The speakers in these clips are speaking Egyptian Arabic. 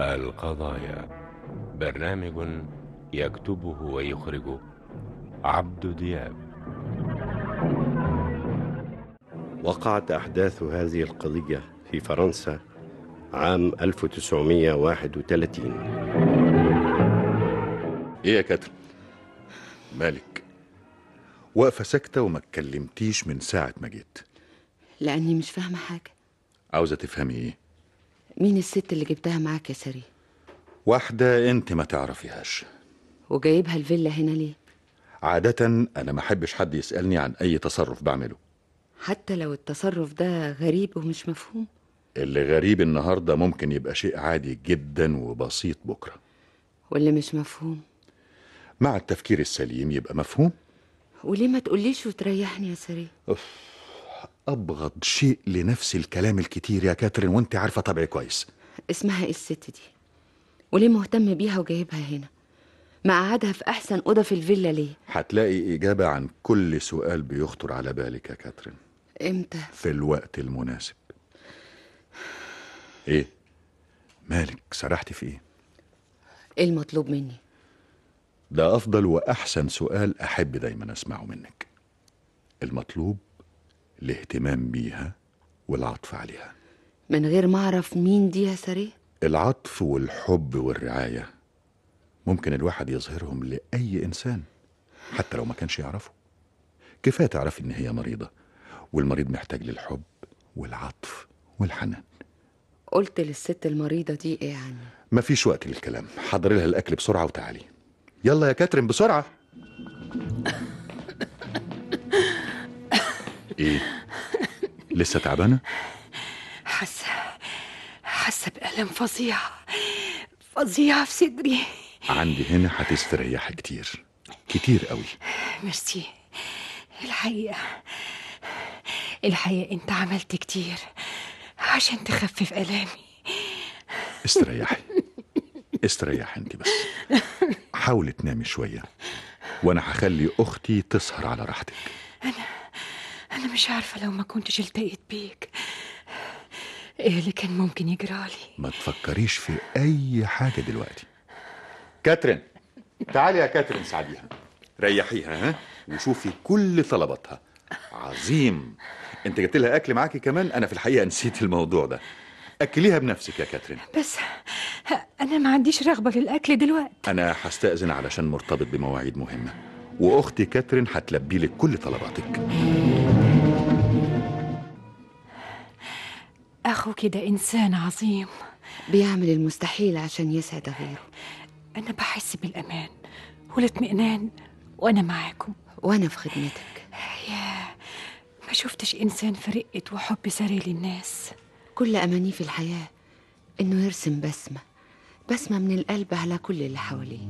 القضايا برنامج يكتبه ويخرجه عبد دياب وقعت أحداث هذه القضية في فرنسا عام 1931 ايه يا كاترين مالك واقفه ساكته وما اتكلمتيش من ساعه ما جيت لأني مش فاهمة حاجة عاوزه تفهمي ايه مين الست اللي جبتها معاك يا سري واحده انت ما تعرفيهاش وجايبها الفيلا هنا ليه عاده انا ما احبش حد يسالني عن اي تصرف بعمله حتى لو التصرف ده غريب ومش مفهوم اللي غريب النهارده ممكن يبقى شيء عادي جدا وبسيط بكره واللي مش مفهوم مع التفكير السليم يبقى مفهوم وليه ما تقوليش وتريحني يا سري ابغض شيء لنفس الكلام الكتير يا كاترين وانت عارفه طبعي كويس اسمها ايه الست دي وليه مهتم بيها وجايبها هنا مقعدها في احسن اوضه في الفيلا ليه هتلاقي اجابه عن كل سؤال بيخطر على بالك يا كاترين امتى في الوقت المناسب ايه مالك سرحتي في ايه ايه المطلوب مني ده افضل واحسن سؤال احب دايما اسمعه منك المطلوب الاهتمام بيها والعطف عليها من غير ما اعرف مين دي يا سري العطف والحب والرعايه ممكن الواحد يظهرهم لاي انسان حتى لو ما كانش يعرفه كفايه تعرف ان هي مريضه والمريض محتاج للحب والعطف والحنان قلت للست المريضه دي ايه يعني مفيش وقت للكلام حضري لها الاكل بسرعه وتعالي يلا يا كاترين بسرعه ايه لسه تعبانه حاسة حاسة بألم فظيع فظيع في صدري عندي هنا هتستريحي كتير كتير قوي ميرسي الحقيقة الحقيقة انت عملت كتير عشان تخفف ألامي استريحي استريحي انت بس حاولي تنامي شويه وانا هخلي اختي تسهر على راحتك أنا مش عارفة لو ما كنتش التقيت بيك إيه اللي كان ممكن يجرالي ما تفكريش في اي حاجه دلوقتي كاترين تعالي يا كاترين ساعديها ريحيها ها وشوفي كل طلباتها عظيم انت جبت لها اكل معاكي كمان انا في الحقيقه نسيت الموضوع ده اكليها بنفسك يا كاترين بس أنا ما عنديش رغبة للأكل دلوقتي انا هستاذن علشان مرتبط بمواعيد مهمه واختي كاترين هتلبي لك كل طلباتك أخوك ده إنسان عظيم بيعمل المستحيل عشان يسعد غيره أنا بحس بالأمان والاطمئنان وأنا معاكم وانا في خدمتك يا ما شفتش إنسان في رقة وحب سري للناس كل امانيه في الحياه انه يرسم بسمه بسمه من القلب على كل اللي حواليه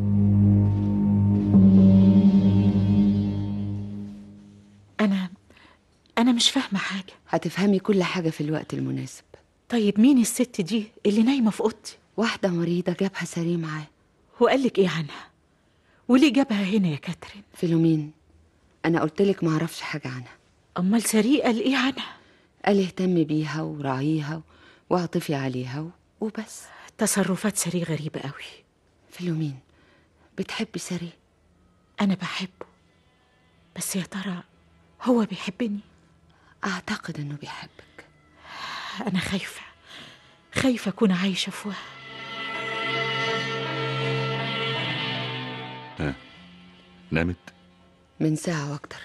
أنا أنا مش فاهمة حاجة هتفهمي كل حاجه في الوقت المناسب طيب مين الست دي اللي نايمة في أوضتي واحده مريضه جابها سري معاه وقالك إيه عنها وليه جابها هنا يا كاترين فيلومين انا قلت لك ما اعرفش حاجه عنها أمال سريق قال إيه عنها قال اهتمي بيها وراعيها واعطفي عليها و- وبس تصرفات سري غريبة قوي فيلومين بتحبي سري أنا بحبه بس يا ترى هو بيحبني اعتقد انه بيحبك أنا خايفة خايفة أكون عايشة في وهم نامت من ساعه واكتر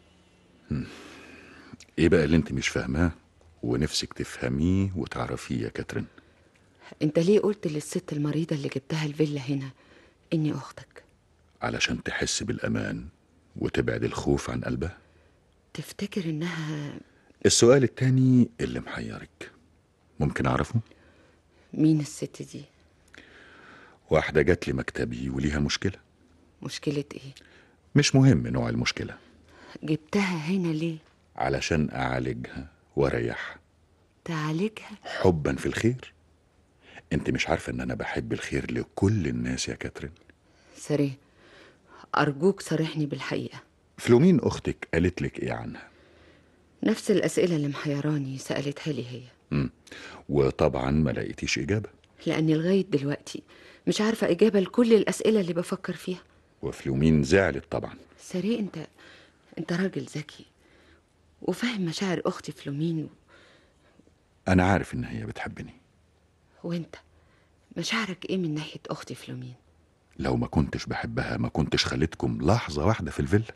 ايه بقى اللي انت مش فاهماه ونفسك تفهميه وتعرفيه يا كاترين انت ليه قلت للست المريضه اللي جبتها الفيلا هنا اني اختك علشان تحس بالامان وتبعد الخوف عن قلبها تفتكر انها السؤال التاني اللي محيرك ممكن اعرفه مين الست دي واحده جات لي مكتبي وليها مشكله مشكله ايه مش مهم نوع المشكله جبتها هنا ليه علشان اعالجها واريحها تعالجها حبا في الخير انت مش عارفه ان انا بحب الخير لكل الناس يا كاترين سري ارجوك صارحني بالحقيقه فلومين اختك قالت لك ايه عنها نفس الاسئله اللي محيراني سالتها لي هي مم. وطبعا ما لقيتيش اجابه لأني لغاية دلوقتي مش عارفة إجابة لكل الأسئلة اللي بفكر فيها وفلومين زعلت طبعا سري أنت أنت راجل ذكي وفاهم مشاعر أختي فلومين أنا عارف إن هي بتحبني وأنت مشاعرك إيه من ناحية أختي فلومين لو ما كنتش بحبها ما كنتش خليتكم لحظة واحدة في الفيلا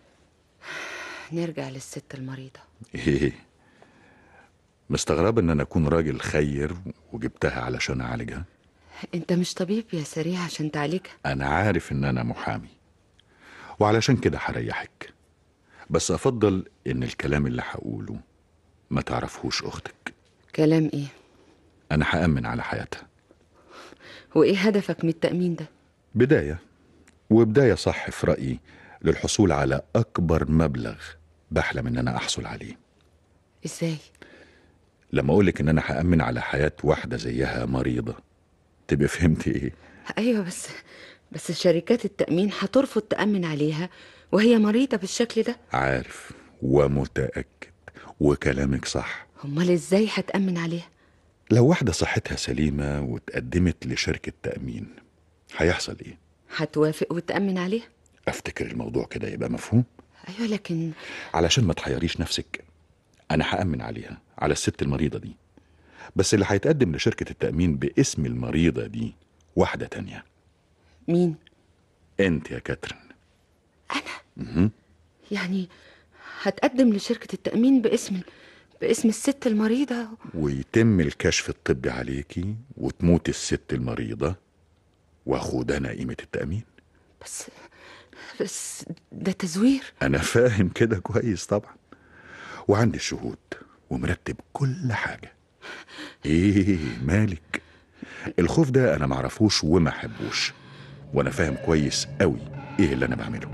نرجع للست المريضة إيه مستغربة إن أنا أكون راجل خير وجبتها علشان أعالجها أنت مش طبيب يا سريع عشان تعالجها أنا عارف إن أنا محامي وعلشان كده هريحك بس أفضل إن الكلام اللي هقوله ما تعرفهوش أختك كلام إيه أنا هأمن على حياتها وإيه هدفك من التأمين ده بداية وبداية صح في رأيي للحصول على أكبر مبلغ بحلم إن أنا أحصل عليه إزاي لما أقولك إن أنا هأمن على حياة واحدة زيها مريضة تبقى فهمتي إيه أيوة بس بس شركات التأمين هترفض تأمن عليها وهي مريضة بالشكل ده عارف ومتأكد وكلامك صح أمال إزاي هتأمن عليها لو واحدة صحتها سليمة وتقدمت لشركة تأمين هيحصل إيه؟ هتوافق وتأمن عليها أفتكر الموضوع كده يبقى مفهوم أيوة لكن علشان ما تحيريش نفسك أنا هأمن عليها على الست المريضة دي بس اللي هيتقدم لشركة التأمين باسم المريضة دي واحدة تانية مين أنت يا كاترين يعني هتقدم لشركة التأمين باسم باسم الست المريضة ويتم الكشف الطبي عليكي وتموت الست المريضة واخد أنا قيمة التأمين بس بس ده تزوير أنا فاهم كده كويس طبعا وعندي الشهود ومرتب كل حاجة إيه مالك الخوف ده أنا معرفوش وما حبوش وأنا فاهم كويس قوي إيه اللي أنا بعمله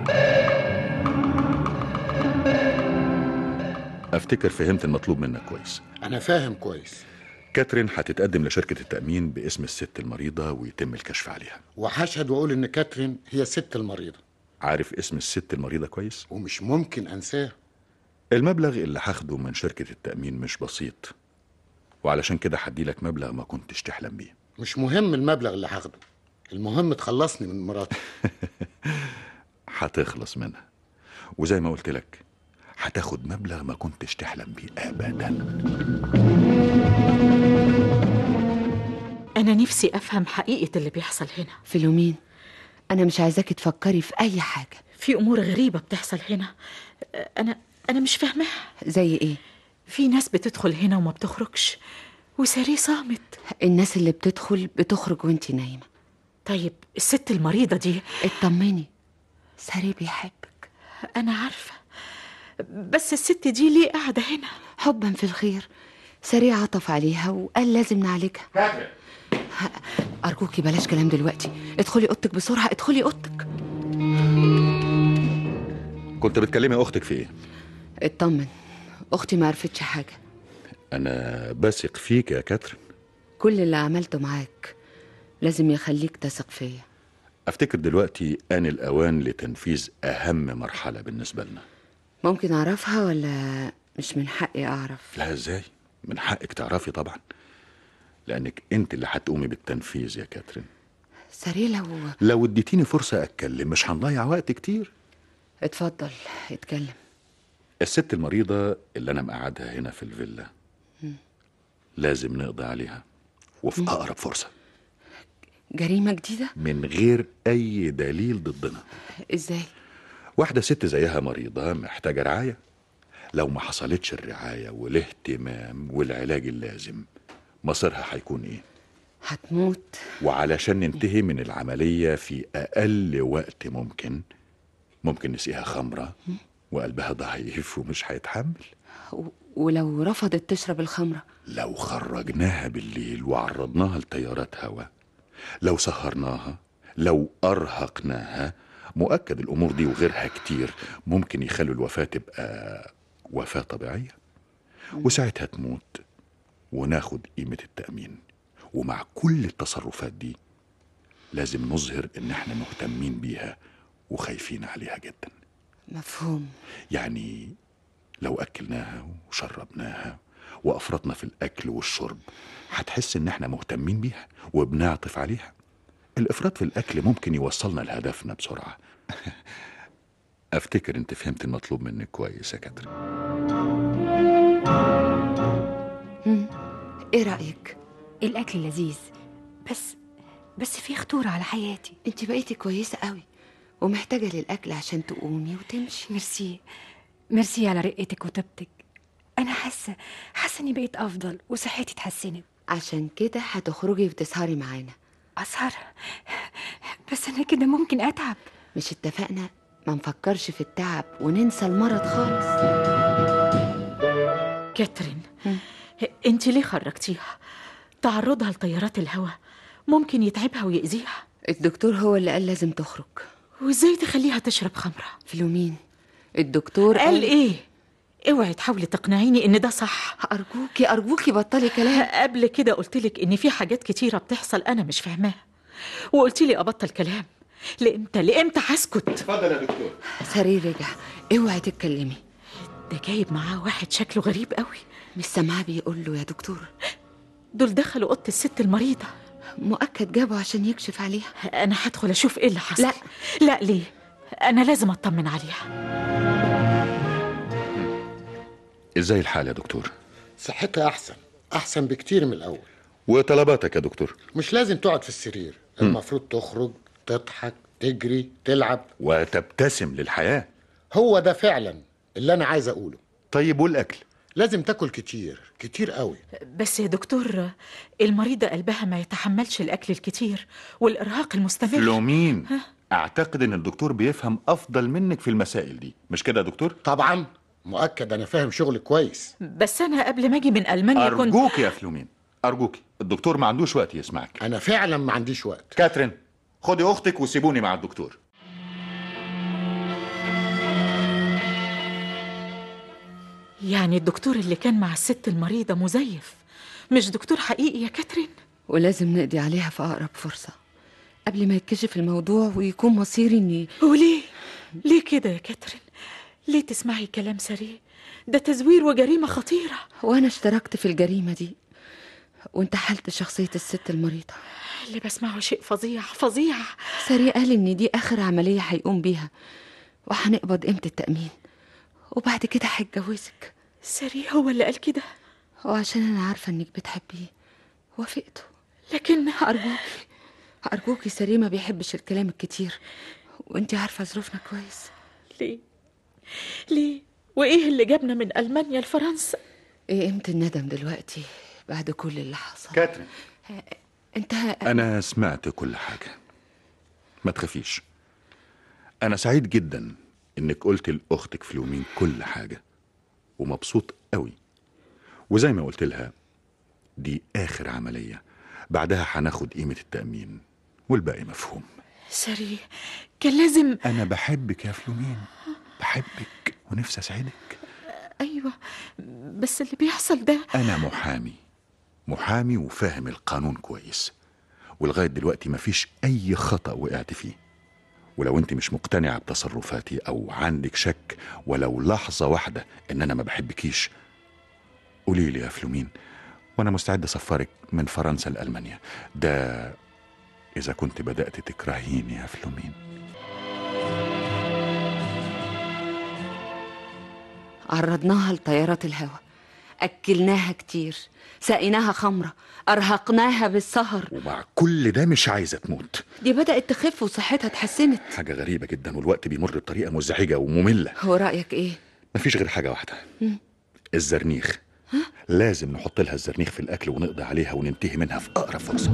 أفتكر فهمت المطلوب منك كويس أنا فاهم كويس كاترين هتتقدم لشركة التأمين باسم الست المريضة ويتم الكشف عليها وهشهد وأقول إن كاترين هي الست المريضة عارف اسم الست المريضة كويس؟ ومش ممكن أنساه المبلغ اللي هاخده من شركة التأمين مش بسيط وعلشان كده هديلك مبلغ ما كنتش تحلم بيه مش مهم المبلغ اللي هاخده المهم تخلصني من مراتي هتخلص منها وزي ما قلت لك هتاخد مبلغ ما كنتش تحلم بيه أبدا أنا نفسي أفهم حقيقة اللي بيحصل هنا فلومين أنا مش عايزاكي تفكري في أي حاجة في أمور غريبة بتحصل هنا أنا أنا مش فاهماها زي إيه في ناس بتدخل هنا وما بتخرجش وساري صامت الناس اللي بتدخل بتخرج وانتي نايمة طيب الست المريضة دي اطمني ساري بيحبك أنا عارفة بس الست دي ليه قاعدة هنا حبا في الخير ساري عطف عليها وقال لازم نعالجها كاترين أرجوكي بلاش كلام دلوقتي ادخلي أوضتك بسرعة ادخلي أوضتك كنت بتكلمي أختك في إيه؟ اطمن أختي ما عرفتش حاجة أنا بثق فيك يا كاترين كل اللي عملته معاك لازم يخليك تثق فيا أفتكر دلوقتي آن الأوان لتنفيذ أهم مرحلة بالنسبة لنا ممكن أعرفها ولا مش من حقي أعرف لا إزاي؟ من حقك تعرفي طبعا لأنك أنت اللي هتقومي بالتنفيذ يا كاترين ساري لو لو اديتيني فرصة أتكلم مش هنضيع وقت كتير اتفضل اتكلم الست المريضة اللي أنا مقعدها هنا في الفيلا لازم نقضي عليها وفي أقرب فرصة جريمة جديدة من غير أي دليل ضدنا ازاي واحدة ست زيها مريضة محتاجة رعاية لو ما حصلتش الرعاية والاهتمام والعلاج اللازم مصيرها هيكون ايه هتموت وعلشان ننتهي من العملية في أقل وقت ممكن ممكن نسقيها خمرة وقلبها ضعيف ومش هيتحمل و- ولو رفضت تشرب الخمرة لو خرجناها بالليل وعرضناها لتيارات هواء لو سهرناها لو أرهقناها مؤكد الأمور دي وغيرها كتير ممكن يخلوا الوفاة تبقى وفاة طبيعية وساعتها تموت وناخد قيمة التأمين ومع كل التصرفات دي لازم نظهر إن احنا مهتمين بيها وخايفين عليها جدا مفهوم يعني لو أكلناها وشربناها وأفرطنا في الأكل والشرب هتحس إن إحنا مهتمين بيها وبنعطف عليها الإفراط في الأكل ممكن يوصلنا لهدفنا بسرعة أفتكر أنت فهمت المطلوب منك كويس يا كاترين مم. ايه رايك الأكل لذيذ بس بس في خطورة على حياتي انت بقيتي كويسه قوي ومحتاجه للاكل عشان تقومي وتمشي ميرسي ميرسي على رقتك وطيبتك أنا حاسة حاسة إني بقيت أفضل وصحتي اتحسنت عشان كده هتخرجي وتسهري معانا أسهر بس أنا كده ممكن أتعب مش اتفقنا ما نفكرش في التعب وننسى المرض خالص كاترين انت ليه خرجتيها تعرضها لتيارات الهواء ممكن يتعبها ويأذيها الدكتور هو اللي قال لازم تخرج وازاي تخليها تشرب خمرة فلومين الدكتور قال ايه اوعي تحاولي تقنعيني ان ده صح ارجوكي ارجوكي بطلي كلام قبل كده قلتلك ان في حاجات كتيرة بتحصل انا مش فاهماها وقلت لي ابطل كلام لامتى لامتى هسكت اتفضل يا دكتور سرير رجع اوعي تتكلمي ده جايب معاه واحد شكله غريب قوي مش سامعاه بيقول له يا دكتور دول دخلوا اوضه الست المريضه مؤكد جابه عشان يكشف عليها انا هدخل اشوف ايه اللي حصل لا. لا ليه انا لازم اطمن عليها إزاي الحال يا دكتور صحتها احسن احسن بكتير من الاول وطلباتك يا دكتور مش لازم تقعد في السرير المفروض تخرج تضحك تجري تلعب وتبتسم للحياة هو ده فعلا اللي انا عايز اقوله طيب والأكل لازم تاكل كتير كتير قوي بس يا دكتور المريضه قلبها ما يتحملش الاكل الكتير والارهاق المستمر فلومين أعتقد إن الدكتور بيفهم أفضل منك في المسائل دي مش كده يا دكتور؟ طبعا مؤكد انا فاهم شغل كويس بس انا قبل ما اجي من المانيا كنت أرجوك يا فلومين أرجوك الدكتور ما عندوش وقت يسمعك انا فعلا ما عنديش وقت كاترين خدي أختك وسيبوني مع الدكتور يعني الدكتور اللي كان مع الست المريضه مزيف مش دكتور حقيقي يا كاترين ولازم نقضي عليها في اقرب فرصه قبل ما يتكشف الموضوع ويكون مصيري اني وليه ليه كده يا كاترين ليه تسمعي كلام سريع ده تزوير وجريمه خطيره وانا اشتركت في الجريمه دي وانتحلت شخصيه الست المريضه اللي بسمعه شيء فظيع فظيع سري قال ان دي اخر عمليه هيقوم بيها وهنقبض قيمه التامين وبعد كده هيتجوزك سري هو اللي قال كده وعشان انا عارفه انك بتحبيه وافقته لكن ارجوكي ارجوكي سري ما بيحبش الكلام الكتير وانت عارفه ظروفنا كويس ليه ليه وايه اللي جابنا من المانيا لفرنسا ايه قيمه الندم دلوقتي بعد كل اللي حصل كاترين انت أنا سمعت كل حاجة ما تخافيش أنا سعيد جدا إنك قلت لأختك فلومين كل حاجة ومبسوط قوي وزي ما قلت لها دي آخر عملية بعدها هناخد قيمة التأمين والباقي مفهوم سري كان لازم أنا بحبك يا فلومين بحبك ونفسي أسعدك ايوه بس اللي بيحصل ده أنا محامي محامي وفاهم القانون كويس ولغاية دلوقتي مفيش أي خطأ وقعت فيه ولو أنت مش مقتنعة بتصرفاتي أو عندك شك ولو لحظة واحدة إن أنا ما بحبكيش قولي لي يا فلومين وأنا مستعد أسفرك من فرنسا لألمانيا ده إذا كنت بدأت تكرهيني يا فلومين عرضناها لطيارات الهواء اكلناها كتير سقيناها خمره ارهقناها بالسهر ومع كل ده مش عايزة تموت دي بدات تخف وصحتها اتحسنت حاجة غريبة جدا والوقت بيمر بطريقة مزعجة ومملة هو رايك ايه مفيش غير حاجة واحدة الزرنيخ لازم نحط لها الزرنيخ في الأكل ونقضي عليها وننتهي منها في أقرب فرصة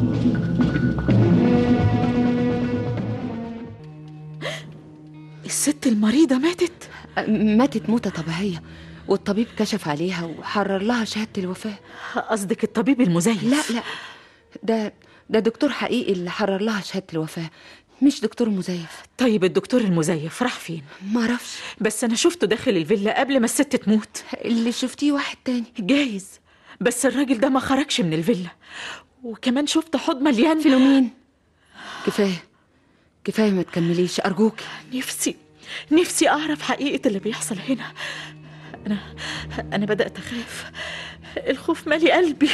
الست المريضه ماتت أ- ماتت موتة طبيعية والطبيب كشف عليها وحرر لها شهادة الوفاة قصدك الطبيب المزيف لا لا ده ده دكتور حقيقي اللي حرر لها شهادة الوفاة مش دكتور مزيف طيب الدكتور المزيف راح فين معرفش بس انا شفته داخل الفيلا قبل ما الست تموت اللي شفتيه واحد تاني جايز بس الراجل ده ما خرجش من الفيلا وكمان شفت حوض مليان فيلومين كفاية كفاية ما تكمليش أرجوكي نفسي نفسي اعرف حقيقه اللي بيحصل هنا انا انا بدات اخاف الخوف مالي قلبي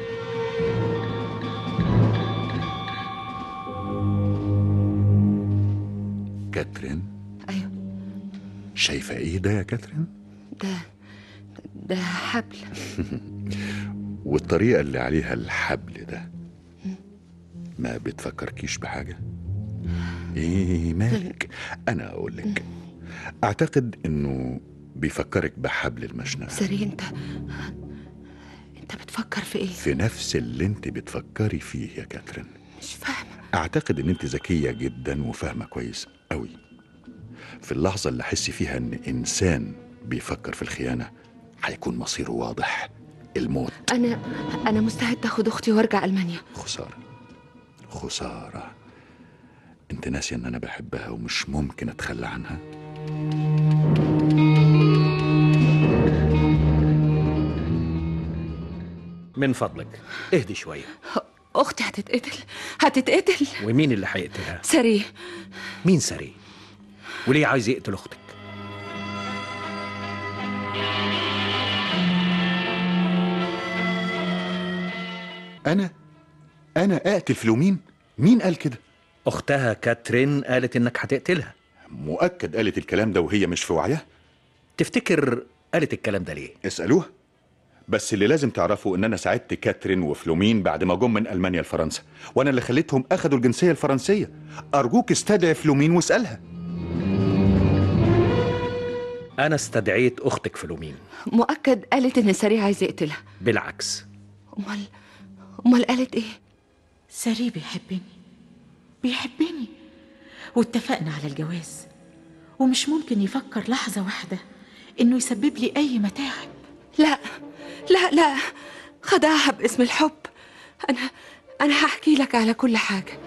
كاترين ايوه شايفة ايه ده يا كاترين ده ده حبل والطريقة اللي عليها الحبل ده ما بتفكركيش بحاجة ايه مالك انا اقول لك اعتقد انه بيفكرك بحبل المشنقة سري انت انت بتفكر في ايه في نفس اللي انت بتفكري فيه يا كاترين مش فاهمه اعتقد ان انت ذكية جدا وفاهمة كويس قوي في اللحظة اللي احس فيها ان انسان بيفكر في الخيانة هيكون مصيره واضح الموت انا انا مستعد اخد اختي وارجع المانيا خسارة خسارة انت ناسي ان انا بحبها ومش ممكن اتخلى عنها من فضلك اهدي شوية اختي هتتقتل هتتقتل ومين اللي هيقتلها سري مين سري وليه عايز يقتل اختك انا انا اقتل فلومين مين قال كده اختها كاترين قالت انك هتقتلها مؤكد قالت الكلام ده وهي مش في وعيها تفتكر قالت الكلام ده ليه اسألوها بس اللي لازم تعرفوا ان انا ساعدت كاترين وفلومين بعد ما جم من المانيا لفرنسا وانا اللي خليتهم اخدوا الجنسيه الفرنسيه ارجوك استدعي فلومين واسالها انا استدعيت اختك فلومين مؤكد قالت ان سري عايز يقتلها بالعكس امال امال قالت ايه سري بيحبني بيحبني واتفقنا على الجواز ومش ممكن يفكر لحظة واحدة إنه يسبب لي أي متاعب لا لا لا خدعها باسم الحب انا انا هحكي لك على كل حاجه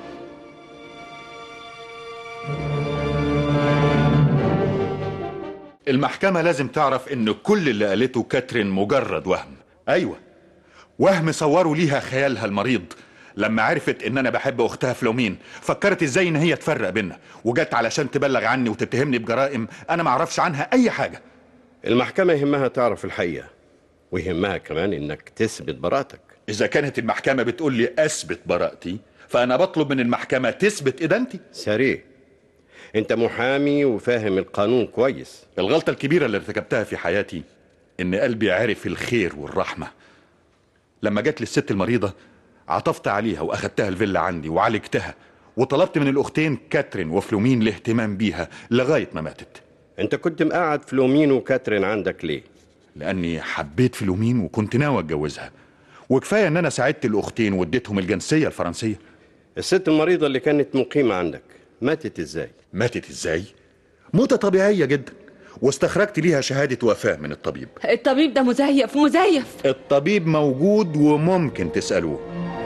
المحكمة لازم تعرف ان كل اللي قالته كاترين مجرد وهم ايوه وهم صوروا ليها خيالها المريض لما عرفت ان انا بحب اختها فلومين فكرت ازاي ان هي تفرق بينا وجت علشان تبلغ عني وتتهمني بجرائم انا ما اعرفش عنها اي حاجة المحكمة يهمها تعرف الحقيقة ويهمها كمان انك تثبت براءتك اذا كانت المحكمة بتقول لي اثبت براءتي فانا بطلب من المحكمة تثبت ادانتي سري انت محامي وفاهم القانون كويس الغلطة الكبيرة اللي ارتكبتها في حياتي إن قلبي عرف الخير والرحمة لما جت للست المريضة عطفت عليها وأخدتها الفيلا عندي وعالجتها وطلبت من الأختين كاترين وفلومين الاهتمام بيها لغاية ما ماتت انت كنت مقعد فلومين وكاترين عندك ليه لأني حبيت فلومين وكنت ناوي أتجوزها وكفاية إن أنا ساعدت الأختين واديتهم الجنسية الفرنسية الست المريضة اللي كانت مقيمة عندك ماتت ازاي ماتت إزاي؟ موتة طبيعية جدا واستخرجت ليها شهادة وفاة من الطبيب الطبيب ده مزيف مزيف الطبيب موجود وممكن تسألوه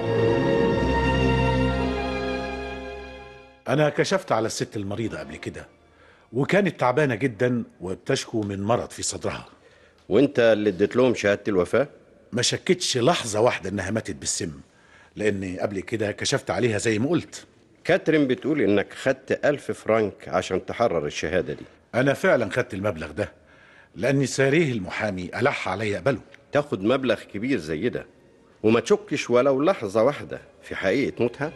أنا كشفت على الست المريضة قبل كده وكانت تعبانة جدا وبتشكو من مرض في صدرها وانت اللي اديت لهم شهادة الوفاة ما شكتش لحظة واحدة إنها ماتت بالسم لأن قبل كده كشفت عليها زي ما قلت كاترين بتقول انك خدت ألف فرنك عشان تحرر الشهادة دي أنا فعلا خدت المبلغ ده لأن ساريه المحامي ألح علي أقبله تاخد مبلغ كبير زي ده وما تشكش ولو لحظة واحدة في حقيقة موتها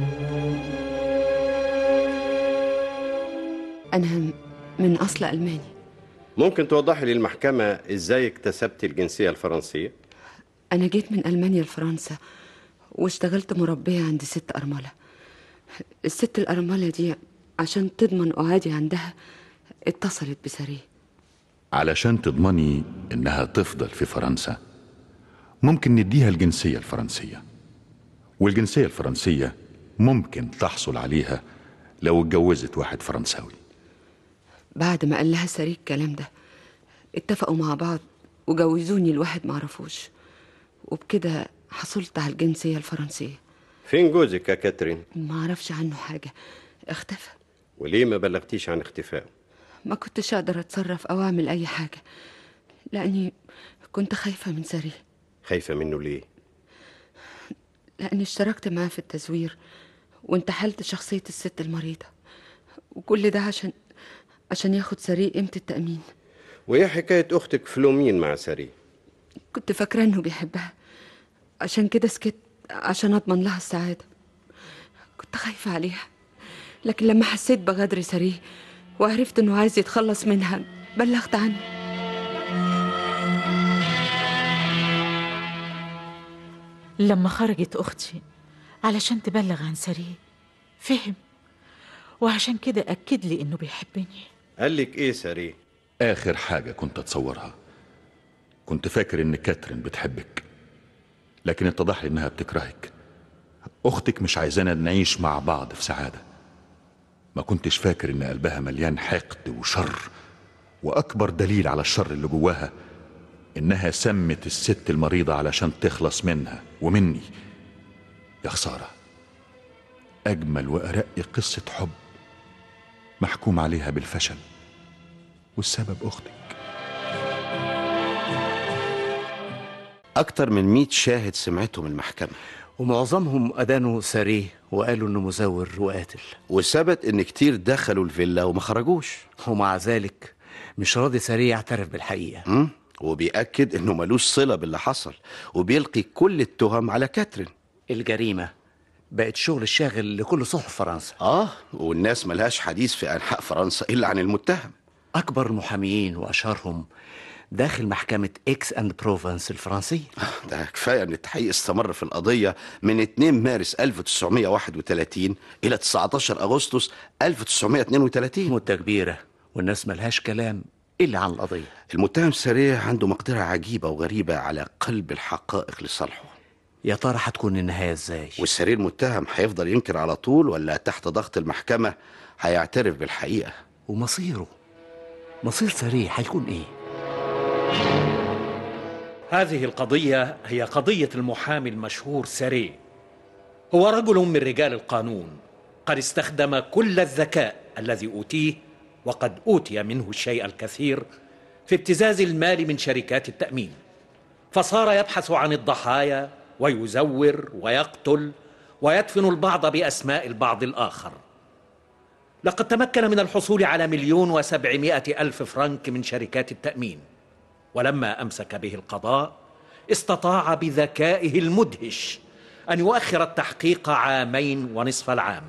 انا من اصل الماني ممكن توضحي للمحكمة ازاي اكتسبت الجنسية الفرنسية انا جيت من المانيا لفرنسا واشتغلت مربيه عند ست ارمله الست الارمله دي عشان تضمن اعادي عندها اتصلت بسري علشان تضمني إنها تفضل في فرنسا ممكن نديها الجنسية الفرنسية والجنسية الفرنسية ممكن تحصل عليها لو اتجوزت واحد فرنساوي بعد ما قال لها سري الكلام ده اتفقوا مع بعض وجوزوني لواحد معرفوش وبكده حصلت على الجنسية الفرنسية فين جوزك يا كاترين ما اعرفش عنه حاجة اختفى وليه ما بلغتيش عن اختفائه ما كنتش اقدر اتصرف او اعمل اي حاجة لاني كنت خايفة من سري خايفة منه ليه لاني اشتركت معاه في التزوير وانتحلت شخصية الست المريضة وكل ده عشان عشان ياخد سري قيمة التأمين وايه حكاية اختك فلومين مع سري كنت فاكرة إنه بيحبها عشان كده سكت عشان أضمن لها السعادة كنت خايفة عليها لكن لما حسيت بغدر سريه وعرفت إنه عايز يتخلص منها بلغت عنه لما خرجت أختي علشان تبلغ عن سريه فهم وعشان كده أكد لي إنه بيحبني قال لك ايه سري آخر حاجة كنت أتصورها كنت فاكر إن كاترين بتحبك لكن اتضح لي إنها بتكرهك أختك مش عايزانا نعيش مع بعض في سعادة ما كنتش فاكر إن قلبها مليان حقد وشر وأكبر دليل على الشر اللي جواها إنها سمت الست المريضة علشان تخلص منها ومني يا خسارة أجمل وأرق قصة حب محكوم عليها بالفشل والسبب أختك اكتر من 100 شاهد سمعتهم المحكمة ومعظمهم أدانوا ساريه وقالوا إنه مزور وقاتل وثبت ان كتير دخلوا الفيلا وما خرجوش ومع ذلك مش راضي ساريه يعترف بالحقيقة مم؟ وبيأكد انه ملوش صلة باللي حصل وبيلقي كل التهم على كاترين الجريمة بقت شغل الشاغل لكل صحف فرنسا اه والناس ملهاش حديث في انحاء فرنسا الا عن المتهم أكبر المحاميين وأشهرهم داخل محكمة إكس أند بروفنس الفرنسية ده كفاية ان التحقيق استمر في القضية من 2 مارس 1931 الى 19 اغسطس 1932 مدة كبيرة والناس ملهاش كلام إلا عن القضية المتهم سريع عنده مقدرة عجيبة وغريبة على قلب الحقائق لصالحه يا ترى هتكون النهاية إزاي والسرير المتهم هيفضل ينكر على طول ولا تحت ضغط المحكمة هيعترف بالحقيقة ومصيره مصير سريع هيكون إيه هذه القضية هي قضية المحامي المشهور ساري هو رجل من رجال القانون قد استخدم كل الذكاء الذي أوتيه وقد أوتي منه الشيء الكثير في ابتزاز المال من شركات التأمين فصار يبحث عن الضحايا ويزور ويقتل ويدفن البعض بأسماء البعض الآخر لقد تمكن من الحصول على مليون وسبعمائة ألف فرنك من شركات التأمين ولما امسك به القضاء استطاع بذكائه المدهش ان يؤخر التحقيق عامين ونصف العام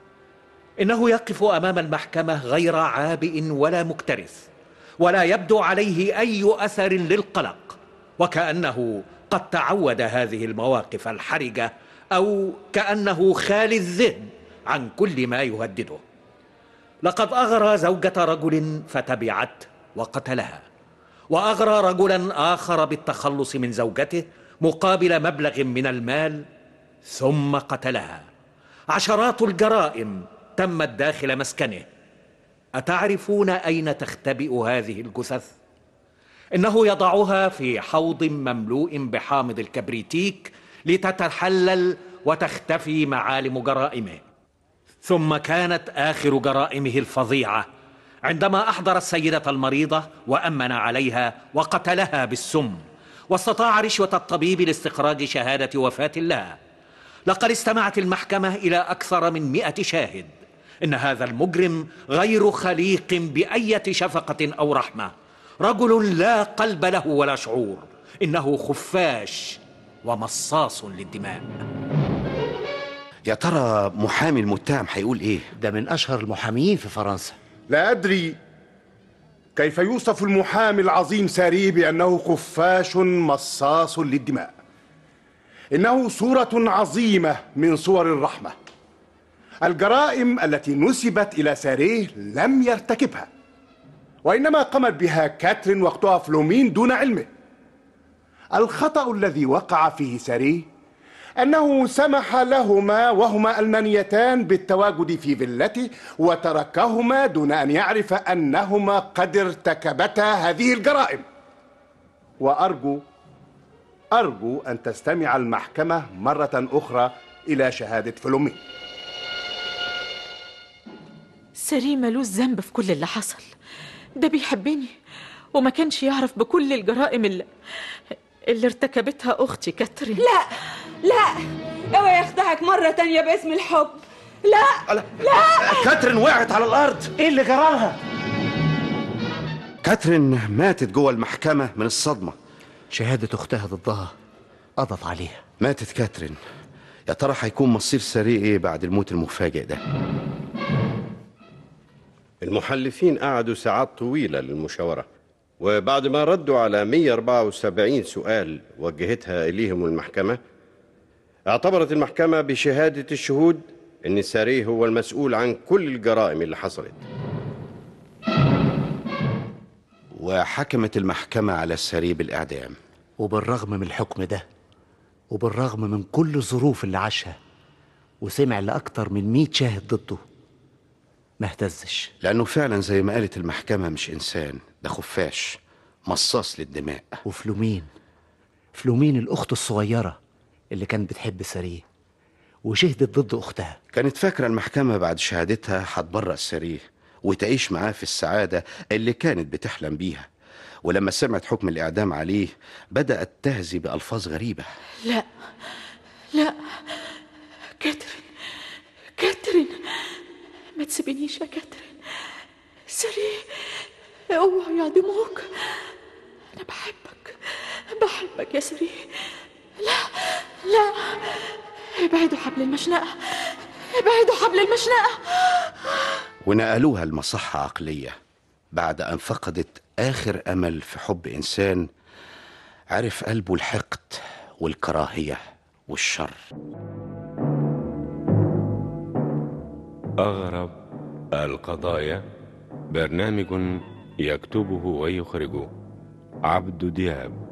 انه يقف امام المحكمه غير عابئ ولا مكترث ولا يبدو عليه اي اثر للقلق وكانه قد تعود هذه المواقف الحرجه او كانه خالي الذهن عن كل ما يهدده لقد اغرى زوجه رجل فتبعته وقتلها واغرى رجلا اخر بالتخلص من زوجته مقابل مبلغ من المال ثم قتلها عشرات الجرائم تمت داخل مسكنه اتعرفون اين تختبئ هذه الجثث انه يضعها في حوض مملوء بحامض الكبريتيك لتتحلل وتختفي معالم جرائمه ثم كانت اخر جرائمه الفظيعه عندما احضر السيده المريضه وامن عليها وقتلها بالسم واستطاع رشوه الطبيب لاستخراج شهاده وفاه لها لقد استمعت المحكمه الى اكثر من مئه شاهد ان هذا المجرم غير خليق بايه شفقه او رحمه رجل لا قلب له ولا شعور انه خفاش ومصاص للدماء يا ترى محامي المتهم هيقول ايه ده من أشهر المحاميين في فرنسا لا أدري كيف يوصف المحامي العظيم ساري بأنه خفاش مصاص للدماء إنه صورة عظيمة من صور الرحمة الجرائم التي نسبت إلى ساريه لم يرتكبها وإنما قامت بها كاترين وقتها فلومين دون علمه الخطأ الذي وقع فيه ساريه أنه سمح لهما وهما ألمانيتان بالتواجد في فيلته وتركهما دون أن يعرف أنهما قد ارتكبتا هذه الجرائم وأرجو أرجو أن تستمع المحكمة مرة أخرى إلى شهادة فلومين ساري ملوش ذنب في كل اللي حصل ده بيحبني وما كانش يعرف بكل الجرائم اللي, اللي ارتكبتها أختي كاترين لا لا اوعي يخدعك مرة تانية باسم الحب لا لا كاترين وقعت على الارض إيه اللي جرالها كاترين ماتت جوه المحكمة من الصدمة شهادة أختها ضدها قضت عليها ماتت كاترين يا ترى هيكون مصير ساري ايه بعد الموت المفاجئ ده المحلفين قعدوا ساعات طويلة للمشاورة وبعد ما ردوا على 174 سؤال وجهتها إليهم المحكمة اعتبرت المحكمة بشهادة الشهود أن ساري هو المسؤول عن كل الجرائم اللي حصلت وحكمت المحكمة على ساري بالإعدام وبالرغم من الحكم ده وبالرغم من كل الظروف اللي عاشها وسمع لأكتر من مئة شاهد ضده ما اهتزش لأنه فعلا زي ما قالت المحكمة مش إنسان ده خفاش مصاص للدماء وفلومين فلومين الأخت الصغيرة اللي كانت بتحب ساريه وشهدت ضد أختها كانت فاكرة المحكمة بعد شهادتها هتبرأ ساريه وتعيش معاه في السعادة اللي كانت بتحلم بيها ولما سمعت حكم الإعدام عليه بدأت تهزي بألفاظ غريبة لا لا كاترين كاترين ما تسيبنيش يا كاترين سري اوعوا يعدموك انا بحبك بحبك يا سري لا لا ابعدوا حبل المشنقة ابعدوا حبل المشنقة ونقلوها لمصحة عقلية بعد أن فقدت آخر أمل في حب إنسان عرف قلبه الحقد والكراهية والشر أغرب القضايا برنامج يكتبه ويخرجه عبد دياب